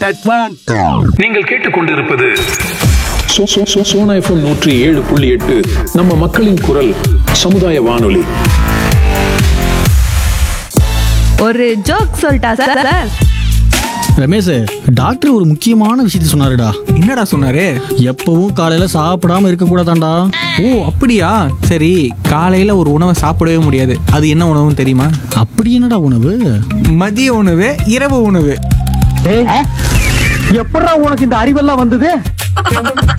that one. நீங்கள் கேட்டுக்கொண்டிருப்பது சோ- சோ- சோ- சோனா எஃப்எம் நூற்றி ஏழு புள்ளி எட்டு நம்ம மக்களின் குரல் சமுதாய வானொலி ஒரு ஜோக் சொல்லிட்டா சார் சார் ரமேஷ் டாக்டர் ஒரு முக்கியமான விஷயத்த சொன்னாருடா என்னடா சொன்னாரு எப்பவும் காலையில சாப்பிடாம இருக்க கூடாதாண்டா ஓ அப்படியா சரி காலையில ஒரு உணவை சாப்பிடவே முடியாது அது என்ன உணவுன்னு தெரியுமா அப்படி என்னடா உணவு மதிய உணவு இரவு உணவு எப்படா உனக்கு இந்த அறிவெல்லாம் வந்தது